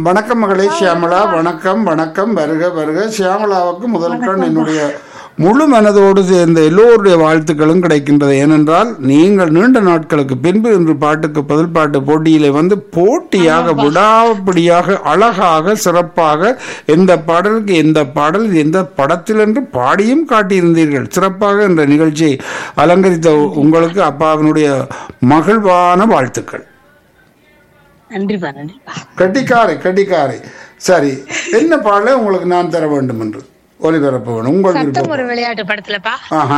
வணக்கம் மகளே சியாமளா வணக்கம் வணக்கம் வருக வருக சியாமளாவுக்கு முதல் கண் என்னுடைய முழு மனதோடு சேர்ந்த எல்லோருடைய வாழ்த்துக்களும் கிடைக்கின்றது ஏனென்றால் நீங்கள் நீண்ட நாட்களுக்கு பின்பு இன்று பாட்டுக்கு பதில் பாட்டு போட்டியிலே வந்து போட்டியாக விடாப்பிடியாக அழகாக சிறப்பாக எந்த பாடலுக்கு எந்த பாடல் எந்த படத்தில் என்று பாடியும் காட்டியிருந்தீர்கள் சிறப்பாக இந்த நிகழ்ச்சியை அலங்கரித்த உங்களுக்கு அப்பாவினுடைய மகிழ்வான வாழ்த்துக்கள் நன்றிப்பா நன்றிப்பா கட்டிக்காரை கட்டிக்காரை சரி என்ன பாடலை உங்களுக்கு நான் தர வேண்டும் என்று ஒலிபரப்ப வேணும் உங்கள் சத்தம் விருப்பம் ஒரு விளையாட்டு படத்துலப்பா ஆஹா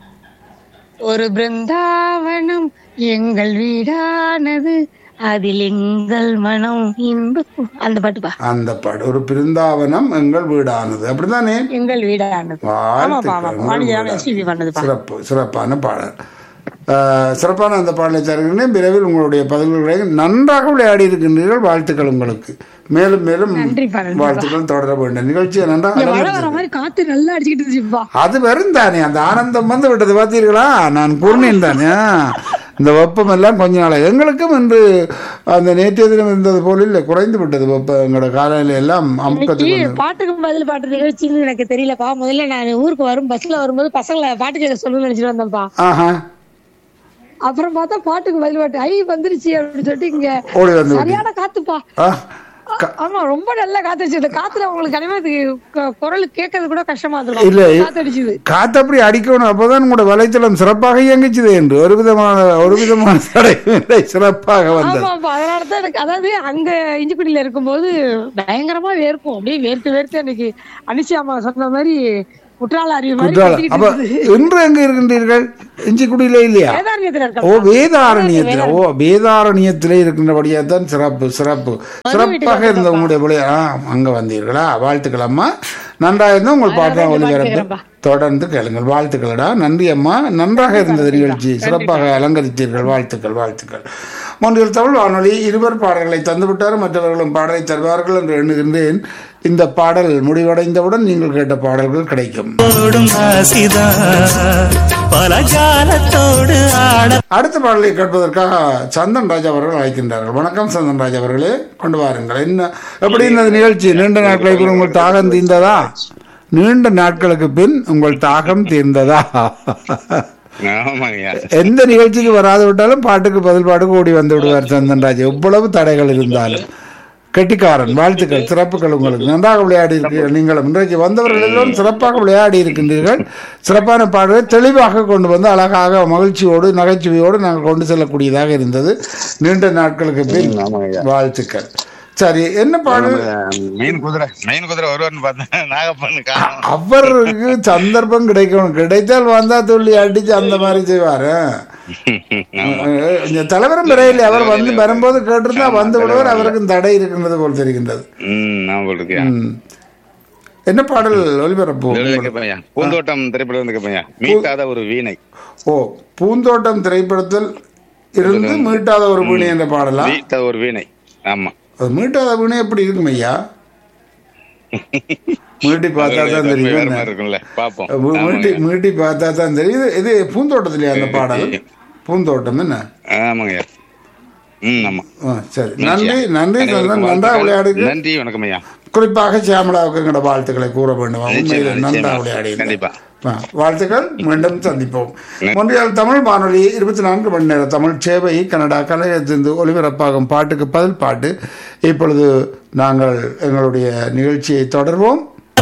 ஒரு பிருந்தாவனம் எங்கள் வீடானது அதில் எங்கள் மனம் இன்ப அந்த பாட்டுப்பா அந்த பாடு ஒரு பிருந்தாவனம் எங்கள் வீடானது அப்படித்தானே எங்கள் வீடானது ஆமாப்பா வாழ்த்துக்கள் ஆமாப்பா உங்கள் வாணிஜான வீடானது. எஸ்பிபி பண்ணதுப்பா சிறப்பு சிறப்பான பாடல் ஆஹ், சிறப்பான அந்த பாடலை தருகிறேன் விரைவில் உங்களுடைய பதில்களை நன்றாக விளையாடி இருக்கின்றீர்கள் வாழ்த்துக்கள் உங்களுக்கு மேலும் மேலும் நன்றிப்பா, நன்றிப்பா. வாழ்த்துக்கள் தொடர வேண்டும் நிகழ்ச்சியை நன்றாக இங்க மழை வர அலங்கரித்து- மாதிரி காத்து நல்லா அடிச்சுக்கிட்டு இருந்துச்சுப்பா அது வரும் தானே அந்த ஆனந்தம் வந்து விட்டது பார்த்தீர்களா நான் கூறினேன் தானே இந்த வெப்பம் எல்லாம் கொஞ்ச நாள் எங்களுக்கும் இன்று அந்த நேற்றைய தினம் இருந்தது போல இல்லை குறைந்து விட்டது வெப்பம் எங்களோட காலையில எல்லாம் அமுக்கத்துக்கு இன்னைக்கு வந்து பாட்டுக்கு பதில் பாட்டு நிகழ்ச்சின்னு எனக்கு தெரியலப்பா முதல்ல நான் ஊருக்கு வரும் பஸ்ல வரும்போது பசங்களை பாட்டு கேட்க சொல்லணும்னு நினைச்சிட்டு வந்தேன்ப்பா ஆஹா அப்புறம் பார்த்தா பாட்டுக்கு பதில் பாட்டு ஐ வந்துருச்சு அப்படின்னு சொல்லிட்டு இங்க ஓடி வந்து விட்டீங்க. சரியான காத்துப்பா ஆ, ஆ- ஆமா ரொம்ப நல்லா காத்தடிச்சு இந்த காத்துல உங்களுக்கு கனிமத்துக்கு கு- குரல் கேட்கறது கூட கஷ்டமா இல்ல. இருக்கும் காத்தடிச்சுது காத்து அப்படி அடிக்கணும் அப்போதான் உங்களோட வலைத்தளம் சிறப்பாக இயங்குச்சுது என்று ஒரு விதமான ஒரு விதமான தடையும் இல்லை சிறப்பாக வந்தது ஆமாப்பா அதனாலதான் எனக்கு அதாவது அங்க இஞ்சிக்குடியில இருக்கும்போது பயங்கரமா வேர்க்கும் அப்படியே வேர்த்து வேர்த்து அன்னைக்கு அனிஷா அம்மா சொன்ன மாதிரி குற்றால அருவி மாதிரி குற்றாலம் கத்திக்கிட்டு அப்ப இருந்தது. இன்று எங்க இருக்கின்றீர்கள் இஞ்சிக்குடியில இல்லையா வேதாரண்யத்துல இருக்க ஓ வேதாரண்யத்தில் ஓ வேதாரண்யத்திலே இருக்கின்றபடியா தான் சிறப்பு சிறப்பு சிறப்பாக இருந்த உங்களுடைய விளையா ஆ, அங்க வந்தீர்களா வாழ்த்துக்கள் அம்மா நன்றாக இருந்தால் உங்கள் பாட்டா ஒளிபரப்பு தொடர்ந்து கேளுங்கள் வாழ்த்துக்கள்டா நன்றி அம்மா நன்றாக இருந்தது நிகழ்ச்சி சிறப்பாக அலங்கரித்தீர்கள் வாழ்த்துக்கள் வாழ்த்துக்கள் மூன்றில் தமிழ் வானொலி இருவர் பாடல்களை தந்துவிட்டார் மற்றவர்களும் பாடலை தருவார்கள் என்று எண்ணுகின்றேன் இந்த பாடல் முடிவடைந்தவுடன் நீங்கள் கேட்ட பாடல்கள் கிடைக்கும் ஓடும் ஆசிதா பல காலத்தோடு ஆட அடுத்த பாடலை கேட்பதற்காக சந்தன் ராஜா அவர்கள் அழைக்கின்றார்கள் வணக்கம் சந்தன் ராஜா அவர்களே கொண்டு வாருங்கள் என்ன எப்படி இருந்தது நிகழ்ச்சி நீண்ட நாட்களுக்கு பின் உங்கள் தாகம் தீர்ந்ததா நீண்ட நாட்களுக்கு பின் உங்கள் தாகம் தீர்ந்ததா ஆமாங்கய்யா எந்த நிகழ்ச்சிக்கு வராது விட்டாலும் பாட்டுக்கு பதில் பாட்டுக்கு ஓடி வந்து விடுவார் சந்தன் ராஜா எவ்வளவு தடைகள் இருந்தாலும் கெட்டிக்காரன் வாழ்த்துக்கள் சிறப்புகள் உங்களுக்கு நன்றாக விளையாடி இருக்கிறீர்கள் நீங்களும் இன்றைக்கு வந்தவர்கள் எல்லோரும் சிறப்பாக விளையாடி இருக்கின்றீர்கள் சிறப்பான பாடலை தெளிவாக கொண்டு வந்து அழகாக மகிழ்ச்சியோடு நகைச்சுவையோடு நாங்கள் கொண்டு செல்லக்கூடியதாக இருந்தது நீண்ட நாட்களுக்கு பின் ஆமாங்கய்யா. வாழ்த்துக்கள் சரி என்ன பாடல் மீன் குதிரை மீன் குதிரை வருவார்னு பார்த்தேன் நாகப்பண்ணு காணும் அவருக்கு சந்தர்ப்பம் கிடைக்கணும் கிடைத்தால் வந்தா துள்ளி அடிச்சு அந்த மாதிரி செய்வாரு இந்த தலைவரும் விரையில் அவர் வந்து வரும்போது கேட்டிருந்தா வந்து விடுவார் அவருக்கும் தடை இருக்கின்றது போல் தெரிகின்றது ம் நான் போட்டுருக்கியா ம். என்ன பாடல் ஒலிபரப்பு கேட்பையா பூந்தோட்டம் திரைப்படம் வந்து கேட்பையா மீட்டாத ஒரு வீணை ஓ பூந்தோட்டம் திரைப்படத்தில் இருந்து மீட்டாத ஒரு வீணை என்ற பாடலா மீட்டாத ஒரு வீணை ஆமா அது மீட்டாத வீணை எப்படி இருக்கும் ஐயா மீட்டி பார்த்தா தான் வேற தெரியும் மாதிரி இருக்கும்ல பாப்போம் மீ- மீட்டி மீட்டி பார்த்தா தான் தெரியும் இது- இது பூந்தோட்டத்திலேயே அந்த பாடல் பூந்தோட்டம் என்ன ஆமாங்கய்யா ம் ஆமா ஆ, சரி நன்றி நன்றி சந்திரன் நன்றா விளையாடுங்க நன்றி வணக்கம் ஐயா குறிப்பாக சியாமலாவுக்கு எங்களோட வாழ்த்துக்களை கூற வேண்டும் உண்மையில் நிச்சயமா, நன்றா நிச்சயமா. விளையாடி கண்டிப்பா. வாழ்த்துக்கள் மீண்டும் சந்திப்போம் ஒன்றியால் தமிழ் வானொலி இருபத்தி நான்கு மணி நேர தமிழ் சேவை கனடா கலையத்திலிருந்து ஒலிபரப்பாகும் பாட்டுக்கு பதில் பாட்டு இப்பொழுது நாங்கள் எங்களுடைய நிகழ்ச்சியை தொடர்வோம்